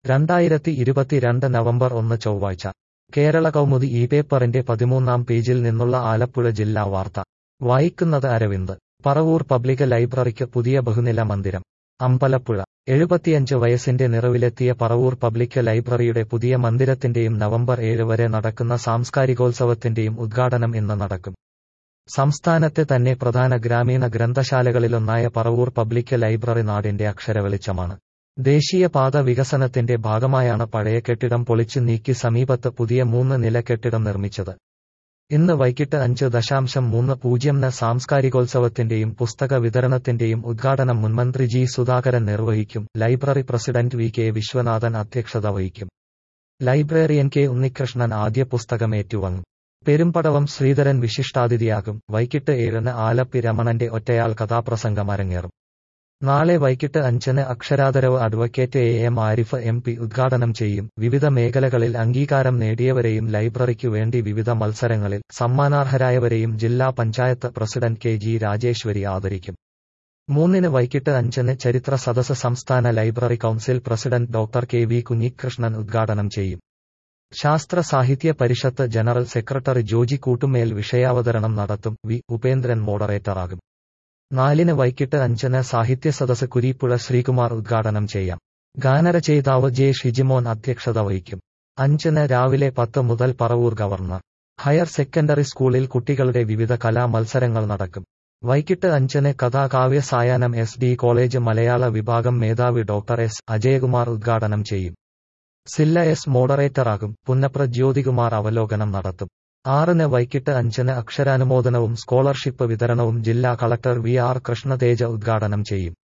രണ്ടായിരത്തി ഇരുപത്തിരണ്ട് നവംബർ ഒന്ന് ചൊവ്വാഴ്ച കേരള കൗമുദി ഈ പേപ്പറിന്റെ പതിമൂന്നാം പേജിൽ നിന്നുള്ള ആലപ്പുഴ ജില്ലാ വാർത്ത വായിക്കുന്നത് അരവിന്ദ് പറവൂർ പബ്ലിക് ലൈബ്രറിക്ക് പുതിയ ബഹുനില മന്ദിരം അമ്പലപ്പുഴ എഴുപത്തിയഞ്ച് വയസ്സിന്റെ നിറവിലെത്തിയ പറവൂർ പബ്ലിക് ലൈബ്രറിയുടെ പുതിയ മന്ദിരത്തിന്റെയും നവംബർ ഏഴ് വരെ നടക്കുന്ന സാംസ്കാരികോത്സവത്തിന്റെയും ഉദ്ഘാടനം ഇന്ന് നടക്കും സംസ്ഥാനത്തെ തന്നെ പ്രധാന ഗ്രാമീണ ഗ്രന്ഥശാലകളിലൊന്നായ പറവൂർ പബ്ലിക് ലൈബ്രറി നാടിന്റെ അക്ഷരവെളിച്ചമാണ് ദേശീയപാത വികസനത്തിന്റെ ഭാഗമായാണ് പഴയ കെട്ടിടം പൊളിച്ചു നീക്കി സമീപത്ത് പുതിയ മൂന്ന് നില കെട്ടിടം നിർമ്മിച്ചത് ഇന്ന് വൈകിട്ട് അഞ്ച് ദശാംശം മൂന്ന് പൂജ്യംന് സാംസ്കാരികോത്സവത്തിന്റെയും പുസ്തക വിതരണത്തിന്റെയും ഉദ്ഘാടനം മുൻമന്ത്രി ജി സുധാകരൻ നിർവഹിക്കും library president V K Viswanathan അധ്യക്ഷത വഹിക്കും ലൈബ്രറിയൻ കെ ഉണ്ണികൃഷ്ണൻ ആദ്യ പുസ്തകം ഏറ്റുവാങ്ങും പെരുമ്പടവം ശ്രീധരൻ വിശിഷ്ടാതിഥിയാകും വൈകിട്ട് ഏഴിന് ആലപ്പി രമണന്റെ ഒറ്റയാൾ കഥാപ്രസംഗം അരങ്ങേറും നാളെ വൈകിട്ട് അഞ്ചിന് അക്ഷരാദരവ് advocate A M Arif M P ഉദ്ഘാടനം ചെയ്യും വിവിധ മേഖലകളിൽ അംഗീകാരം നേടിയവരെയും ലൈബ്രറിക്കു വേണ്ടി വിവിധ മത്സരങ്ങളിൽ സമ്മാനാർഹരായവരെയും ജില്ലാ panchayat president K G Rajeswari ആദരിക്കും മൂന്നിന് വൈകിട്ട് അഞ്ചിന് ചരിത്ര സദസ് സംസ്ഥാന library council president doctor K V Kunhikrishnan ഉദ്ഘാടനം ചെയ്യും ശാസ്ത്ര സാഹിത്യ പരിഷത്ത് ജനറൽ സെക്രട്ടറി ജോജി കൂട്ടുമേൽ വിഷയാവതരണം നടത്തും വി ഉപേന്ദ്രൻ മോഡറേറ്ററാകും നാലിന് വൈകിട്ട് അഞ്ചിന് സാഹിത്യ സദസ് കുരീപ്പുഴ ശ്രീകുമാർ ഉദ്ഘാടനം ചെയ്യാം ഗാനരചയിതാവ് ജെ ഷിജിമോൻ അധ്യക്ഷത വഹിക്കും അഞ്ചിന് രാവിലെ പത്ത് മുതൽ പറവൂർ ഗവർണർ ഹയർ സെക്കൻഡറി സ്കൂളിൽ കുട്ടികളുടെ വിവിധ കലാ മത്സരങ്ങൾ നടക്കും വൈകിട്ട് അഞ്ചിന് കഥാകാവ്യ സായാഹ്നം എസ് ഡി കോളേജ് മലയാള വിഭാഗം മേധാവി ഡോക്ടർ എസ് അജയകുമാർ ഉദ്ഘാടനം ചെയ്യും സില്ല എസ് മോഡറേറ്ററാകും പുന്നപ്ര ജ്യോതികുമാർ അവലോകനം നടത്തും ആറിന് വൈകിട്ട് അഞ്ചിന് അക്ഷരാനുമോദനവും സ്കോളർഷിപ്പ് വിതരണവും ജില്ലാ കളക്ടർ വി ആർ കൃഷ്ണതേജ ഉദ്ഘാടനം ചെയ്യും